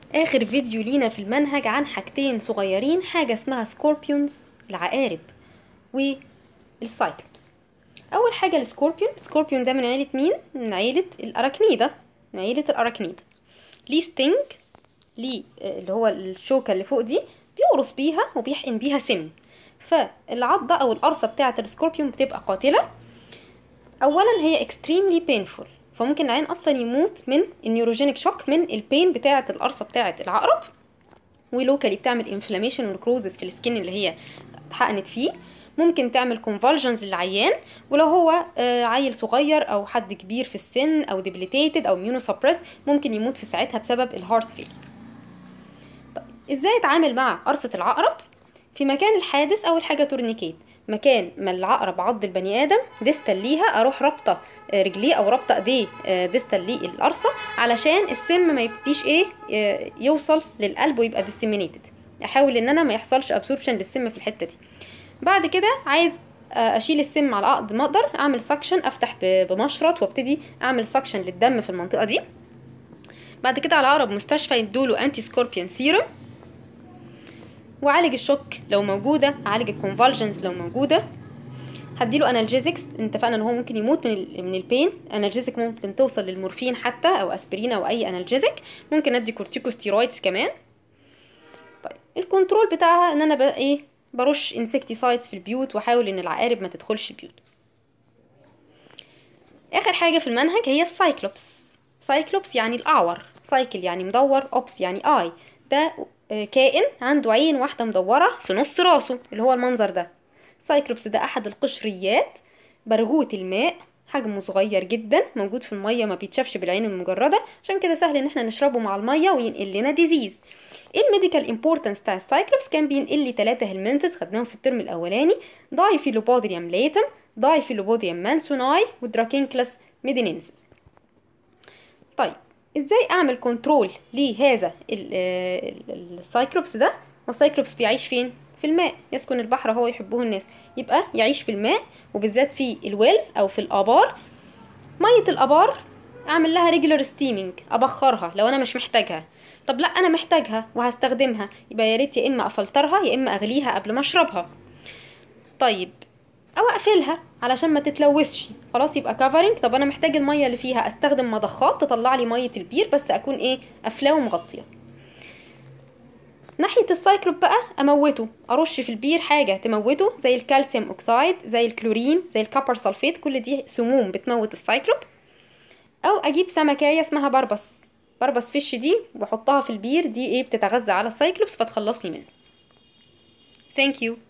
اخر فيديو لينا في المنهج عن حاجتين صغيرين حاجه اسمها سكوربيونز العقارب والسايكلوبس اول حاجه السكوربيون السكوربيون ده من عيله مين من عيله الاراكنيدا من عيله الاراكنيد ليه ستينج ليه آه، اللي هو الشوكه اللي فوق دي بيقرص بيها وبيحقن بيها سم فالعضه او القرصه بتاعه السكوربيون بتبقى قاتله اولا هي extremely painful فممكن العين اصلا يموت من النيوروجينيك شوك من البين بتاعه القرصه بتاعه العقرب ولوكالي بتعمل انفلاميشن ونكروزس في السكين اللي هي اتحقنت فيه ممكن تعمل كونفالجنز للعيان ولو هو آه، عيل صغير او حد كبير في السن او ديبليتيتد او ميونو سبريسد ممكن يموت في ساعتها بسبب الهارت فيل طيب ازاي اتعامل مع قرصه العقرب في مكان الحادث اول حاجه تورنيكيت مكان ما العقرب عض البني ادم ديستال ليها اروح رابطه آه، رجليه او رابطه ايديه آه، ديستال للقرصه علشان السم ما يبتديش ايه آه، يوصل للقلب ويبقى ديسيمينيتد احاول ان انا ما يحصلش ابسوربشن للسم في الحته دي بعد كده عايز آه، اشيل السم على قد ما اقدر اعمل سكشن افتح ب- بمشرط وابتدي اعمل سكشن للدم في المنطقه دي بعد كده على اقرب مستشفى يدوله انتي سكوربيون سيرم وعالج الشوك لو موجوده اعالج الكونفالجنز لو موجوده هديله انالجيزكس اتفقنا ان هو ممكن يموت من ال من البين انالجيزك ممكن توصل للمورفين حتى او اسبرين او اي انالجيزك ممكن ادي كورتيكوستيرويدز كمان طيب الكنترول بتاعها ان انا بقى ايه برش انسكتيسايدز في البيوت واحاول ان العقارب ما تدخلش البيوت اخر حاجه في المنهج هي السايكلوبس سايكلوبس يعني الاعور سايكل يعني مدور اوبس يعني اي ده آه، كائن عنده عين واحده مدوره في نص راسه اللي هو المنظر ده سايكلوبس ده احد القشريات برغوث الماء حجمه صغير جدا موجود في الميه ما بيتشافش بالعين المجرده عشان كده سهل ان احنا نشربه مع الميه وينقل لنا ديزيز الميديكال امبورتنس بتاع السايكلوبس كان بينقل لي ثلاثه هلمنتس خدناهم في الترم الاولاني دايفيلوبودريم ليتم دايفيلوبودريم مانسوناي ودراكينكلاس ميدينينسيس طيب ازاي اعمل كنترول لهذا ال- آه، ال- السايكلوبس ده والسايكلوبس بيعيش فين في الماء يسكن البحر هو يحبه الناس يبقى يعيش في الماء وبالذات في الويلز او في الابار ميه الابار اعمل لها ريجولار ستيمينج ابخرها لو انا مش محتاجها طب لا انا محتاجها وهستخدمها يبقى يا ريت يا اما افلترها يا اما اغليها قبل ما اشربها طيب او اقفلها علشان ما تتلوثش خلاص يبقى كفرنج طب انا محتاج الميه اللي فيها استخدم مضخات تطلع لي ميه البير بس اكون ايه قافلاه ومغطيه ناحية السايكلوب بقى اموته ارش في البير حاجة تموته زي الكالسيوم اوكسايد زي الكلورين زي الكبر سلفيت كل دي سموم بتموت السايكلوب او اجيب سمكايه اسمها بربس بربس فيش دي واحطها في البير دي ايه بتتغذى على السايكلوبس فتخلصني منه ثانك يو